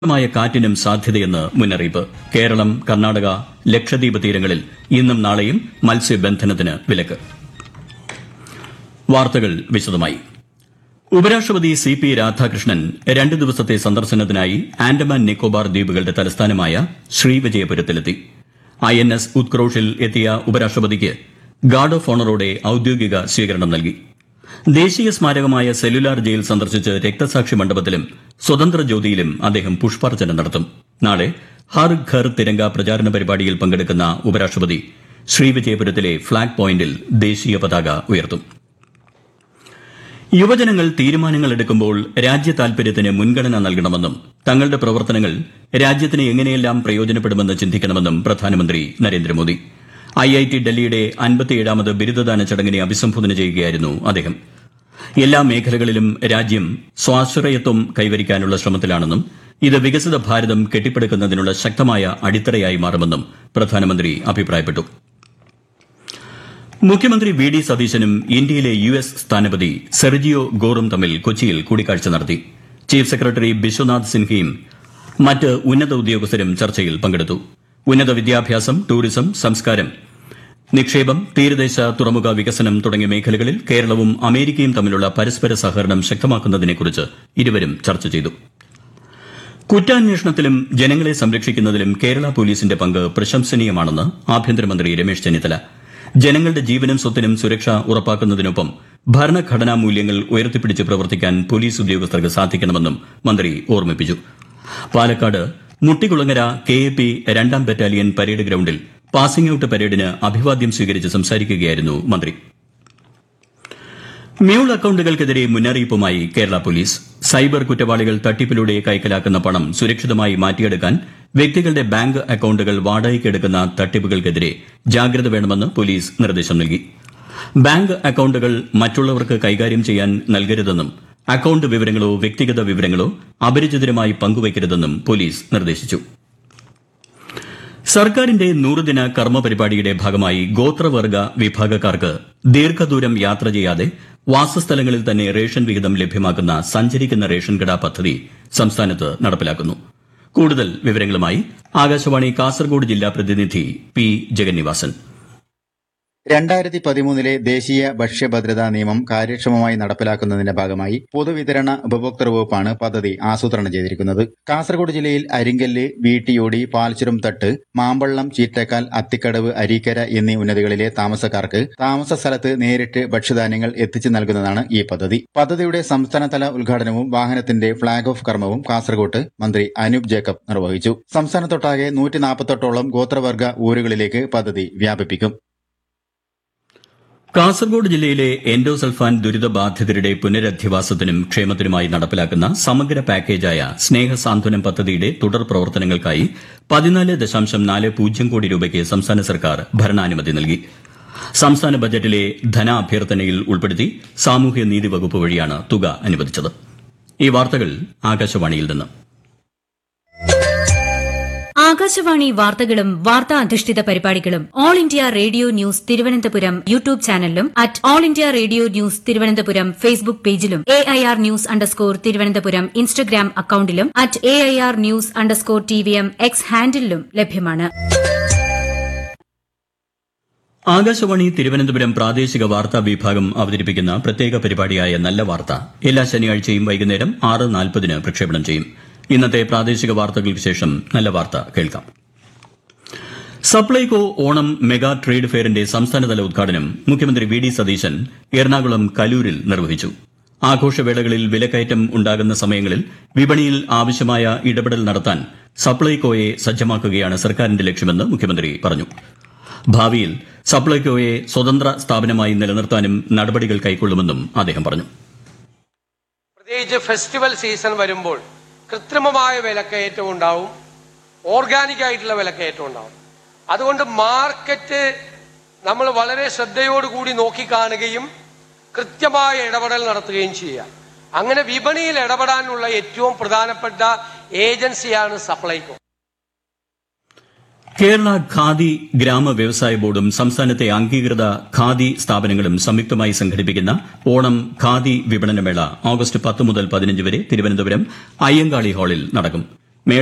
ശക്തമായ കാറ്റിനും സാധ്യതയെന്ന് മുന്നറിയിപ്പ് കേരളം കർണാടക ലക്ഷദ്വീപ് തീരങ്ങളിൽ ഇന്നും നാളെയും മത്സ്യബന്ധനത്തിന് വിലക്ക് വാർത്തകൾ വിശദമായി ഉപരാഷ്ട്രപതി സി പി രാധാകൃഷ്ണൻ രണ്ട് ദിവസത്തെ സന്ദർശനത്തിനായി ആൻഡമാൻ നിക്കോബാർ ദ്വീപുകളുടെ തലസ്ഥാനമായ ശ്രീവിജയപുരത്തിലെത്തി ഐ എൻ എസ് ഉത്ക്രോഷിൽ എത്തിയ ഉപരാഷ്ട്രപതിക്ക് ഗാർഡ് ഓഫ് ഓണറോടെ ഔദ്യോഗിക സ്വീകരണം നൽകി ദേശീയ സ്മാരകമായ സെല്ലുലാർ ജയിൽ സന്ദർശിച്ച് രക്തസാക്ഷി മണ്ഡപത്തിലും സ്വതന്ത്ര ജ്യോതിയിലും അദ്ദേഹം പുഷ്പാർച്ചന നടത്തും നാളെ ഹർ ഘർ തിരങ്ക പ്രചാരണ പരിപാടിയിൽ പങ്കെടുക്കുന്ന ഉപരാഷ്ട്രപതി ശ്രീവിജയപുരത്തിലെ ഫ്ളാഗ് പോയിന്റിൽ ദേശീയ പതാക ഉയർത്തും യുവജനങ്ങൾ തീരുമാനങ്ങൾ എടുക്കുമ്പോൾ രാജ്യ താൽപര്യത്തിന് മുൻഗണന നൽകണമെന്നും തങ്ങളുടെ പ്രവർത്തനങ്ങൾ രാജ്യത്തിന് എങ്ങനെയെല്ലാം പ്രയോജനപ്പെടുമെന്ന് ചിന്തിക്കണമെന്നും പ്രധാനമന്ത്രി നരേന്ദ്രമോദി ഐഐടി ഡൽഹിയുടെ അൻപത്തിയേഴാമത് ബിരുദദാന ചടങ്ങിനെ അഭിസംബോധന ചെയ്യുകയായിരുന്നു അദ്ദേഹം എല്ലാ മേഖലകളിലും രാജ്യം സ്വാശ്രയത്വം കൈവരിക്കാനുള്ള ശ്രമത്തിലാണെന്നും ഇത് വികസിത ഭാരതം കെട്ടിപ്പടുക്കുന്നതിനുള്ള ശക്തമായ അടിത്തറയായി മാറുമെന്നും പ്രധാനമന്ത്രി അഭിപ്രായപ്പെട്ടു മുഖ്യമന്ത്രി വി ഡി സതീശനും ഇന്ത്യയിലെ യു എസ് സ്ഥാനപതി സെർജിയോ ഗോറും തമ്മിൽ കൊച്ചിയിൽ കൂടിക്കാഴ്ച നടത്തി ചീഫ് സെക്രട്ടറി ബിശ്വനാഥ് സിൻഹയും മറ്റ് ഉന്നത ഉദ്യോഗസ്ഥരും ചർച്ചയിൽ പങ്കെടുത്തു ഉന്നത വിദ്യാഭ്യാസം ടൂറിസം സംസ്കാരം നിക്ഷേപം തീരദേശ തുറമുഖ വികസനം തുടങ്ങിയ മേഖലകളിൽ കേരളവും അമേരിക്കയും തമ്മിലുള്ള പരസ്പര സഹകരണം ശക്തമാക്കുന്നതിനെക്കുറിച്ച് ഇരുവരും ചർച്ച ചെയ്തു കുറ്റാന്വേഷണത്തിലും ജനങ്ങളെ സംരക്ഷിക്കുന്നതിലും കേരള പോലീസിന്റെ പങ്ക് പ്രശംസനീയമാണെന്ന് ആഭ്യന്തരമന്ത്രി രമേശ് ചെന്നിത്തല ജനങ്ങളുടെ ജീവനും സ്വത്തിനും സുരക്ഷ ഉറപ്പാക്കുന്നതിനൊപ്പം ഭരണഘടനാ മൂല്യങ്ങൾ ഉയർത്തിപ്പിടിച്ച് പ്രവർത്തിക്കാൻ പോലീസ് ഉദ്യോഗസ്ഥർക്ക് സാധിക്കണമെന്നും മന്ത്രി ഓർമ്മിപ്പിച്ചു Palakkad Muttikulangara K A P രണ്ടാം ബറ്റാലിയൻ പരേഡ് ഗ്രൌണ്ടിൽ പാസിംഗ് ഔട്ട് പരേഡിന് അഭിവാദ്യം സ്വീകരിച്ച് സംസാരിക്കുകയായിരുന്നു മന്ത്രി മ്യൂൾ അക്കൌണ്ടുകൾക്കെതിരെ മുന്നറിയിപ്പുമായി കേരള പോലീസ് സൈബർ കുറ്റവാളികൾ തട്ടിപ്പിലൂടെ കൈക്കലാക്കുന്ന പണം സുരക്ഷിതമായി മാറ്റിയെടുക്കാൻ വ്യക്തികളുടെ ബാങ്ക് അക്കൌണ്ടുകൾ വാടകയ്ക്കെടുക്കുന്ന തട്ടിപ്പുകൾക്കെതിരെ ജാഗ്രത വേണമെന്ന് പോലീസ് നിർദ്ദേശം നൽകി ബാങ്ക് അക്കൌണ്ടുകൾ മറ്റുള്ളവർക്ക് കൈകാര്യം ചെയ്യാൻ നൽകരുതെന്നും അക്കൌണ്ട് വിവരങ്ങളോ വ്യക്തിഗത വിവരങ്ങളോ അപരിചിതരുമായി പങ്കുവയ്ക്കരുതെന്നും പോലീസ് നിർദ്ദേശിച്ചു സർക്കാരിന്റെ നൂറുദിന കർമ്മ പരിപാടിയുടെ ഭാഗമായി ഗോത്രവർഗ വിഭാഗക്കാർക്ക് ദീർഘദൂരം യാത്ര ചെയ്യാതെ വാസസ്ഥലങ്ങളിൽ തന്നെ റേഷൻ വിഹിതം ലഭ്യമാക്കുന്ന സഞ്ചരിക്കുന്ന റേഷൻ കട പദ്ധതി സംസ്ഥാനത്ത് നടപ്പിലാക്കുന്നു കൂടുതൽ വിവരങ്ങളുമായി ആകാശവാണി കാസർഗോഡ് ജില്ലാ പ്രതിനിധി പി ജഗന്നിവാസൻ രണ്ടായിരത്തി പതിമൂന്നിലെ ദേശീയ ഭക്ഷ്യഭദ്രതാ നിയമം കാര്യക്ഷമമായി നടപ്പിലാക്കുന്നതിന്റെ ഭാഗമായി പൊതുവിതരണ ഉപഭോക്തൃ വകുപ്പാണ് പദ്ധതി ആസൂത്രണം ചെയ്തിരിക്കുന്നത് കാസർഗോഡ് ജില്ലയിൽ അരിങ്കല്ല് വീട്ടിയോടി പാൽച്ചുരം തട്ട് മാമ്പള്ളം ചീറ്റക്കാൽ അത്തിക്കടവ് അരീക്കര എന്നീ ഉന്നതികളിലെ താമസക്കാർക്ക് താമസ സ്ഥലത്ത് നേരിട്ട് ഭക്ഷ്യധാന്യങ്ങൾ എത്തിച്ചു നൽകുന്നതാണ് ഈ പദ്ധതി പദ്ധതിയുടെ സംസ്ഥാനതല ഉദ്ഘാടനവും വാഹനത്തിന്റെ ഫ്ളാഗ് ഓഫ് കർമ്മവും കാസർഗോട്ട് മന്ത്രി അനൂപ് ജേക്കബ് നിർവഹിച്ചു സംസ്ഥാനത്തൊട്ടാകെ നൂറ്റി നാൽപ്പത്തെട്ടോളം ഗോത്രവർഗ ഊരുകളിലേക്ക് പദ്ധതി വ്യാപിപ്പിക്കും കാസർഗോഡ് ജില്ലയിലെ എൻഡോസൾഫാൻ ദുരിതബാധിതരുടെ പുനരധിവാസത്തിനും ക്ഷേമത്തിനുമായി നടപ്പിലാക്കുന്ന സമഗ്ര പാക്കേജായ സ്നേഹസാന്ത്വനം പദ്ധതിയുടെ തുടർ പ്രവർത്തനങ്ങൾക്കായി പതിനാല് ദശാംശം നാല് പൂജ്യം കോടി രൂപയ്ക്ക് സംസ്ഥാന സർക്കാർ ഭരണാനുമതി നൽകി സംസ്ഥാന ബജറ്റിലെ ധനാഭ്യർത്ഥനയിൽ ഉൾപ്പെടുത്തി സാമൂഹ്യനീതി വകുപ്പ് വഴിയാണ് തുക അനുവദിച്ചത് ഈ വാർത്തകൾ ആകാശവാണിയിൽ നിന്ന് ആകാശവാണി വാർത്തകളും വാർത്താ അധിഷ്ഠിത പരിപാടികളും all India radio news Thiruvananthapuram YouTube ചാനലിലും at all India radio news Thiruvananthapuram Facebook പേജിലും A I R news underscore Thiruvananthapuram Instagram അക്കൌണ്ടിലും at A I R news underscore T V M X ഹാൻഡിലും ലഭ്യമാണ് ആകാശവാണി തിരുവനന്തപുരം പ്രാദേശിക വാർത്താ വിഭാഗം അവതരിപ്പിക്കുന്ന പ്രത്യേക പരിപാടിയായ നല്ല വാർത്ത എല്ലാ ശനിയാഴ്ചയും വൈകുന്നേരം ആറ് നാൽപ്പതിന് പ്രക്ഷേപണം ചെയ്യും ഇന്നത്തെ പ്രാദേശിക വാർത്തകൾക്ക് ശേഷം നല്ല വാർത്ത കേൾക്കാം സപ്ലൈകോ ഓണം മെഗാ ട്രേഡ് ഫെയറിന്റെ സംസ്ഥാനതല ഉദ്ഘാടനം മുഖ്യമന്ത്രി വി ഡി സതീശൻ എറണാകുളം കലൂരിൽ നിർവഹിച്ചു ആഘോഷവേളകളിൽ വിലക്കയറ്റം ഉണ്ടാകുന്ന സമയങ്ങളിൽ വിപണിയിൽ ആവശ്യമായ ഇടപെടൽ നടത്താൻ സപ്ലൈകോയെ സജ്ജമാക്കുകയാണ് സർക്കാരിന്റെ ലക്ഷ്യമെന്ന് മുഖ്യമന്ത്രി പറഞ്ഞു ഭാവിയിൽ സപ്ലൈകോയെ സ്വതന്ത്ര സ്ഥാപനമായി നിലനിർത്താനും നടപടികൾ കൈക്കൊള്ളുമെന്നും അദ്ദേഹം പറഞ്ഞു പ്രത്യേകിച്ച് ഫെസ്റ്റിവൽ സീസൺ വരുമ്പോൾ കൃത്രിമമായ വിലക്കയറ്റം ഉണ്ടാവും ഓർഗാനിക് ആയിട്ടുള്ള വിലക്കയറ്റം ഉണ്ടാവും അതുകൊണ്ട് മാർക്കറ്റ് നമ്മൾ വളരെ ശ്രദ്ധയോടുകൂടി നോക്കിക്കാണുകയും കൃത്യമായ ഇടപെടൽ നടത്തുകയും ചെയ്യുക അങ്ങനെ വിപണിയിൽ ഇടപെടാനുള്ള ഏറ്റവും പ്രധാനപ്പെട്ട ഏജൻസിയാണ് സപ്ലൈകോ കേരള ഖാദി ഗ്രാമ വ്യവസായ ബോർഡും സംസ്ഥാനത്തെ അംഗീകൃത ഖാദി സ്ഥാപനങ്ങളും സംയുക്തമായി സംഘടിപ്പിക്കുന്ന ഓണം ഖാദി വിപണനമേള ഓഗസ്റ്റ് പത്ത് മുതൽ പതിനഞ്ച് വരെ തിരുവനന്തപുരം അയ്യങ്കാളി ഹാളിൽ നടക്കും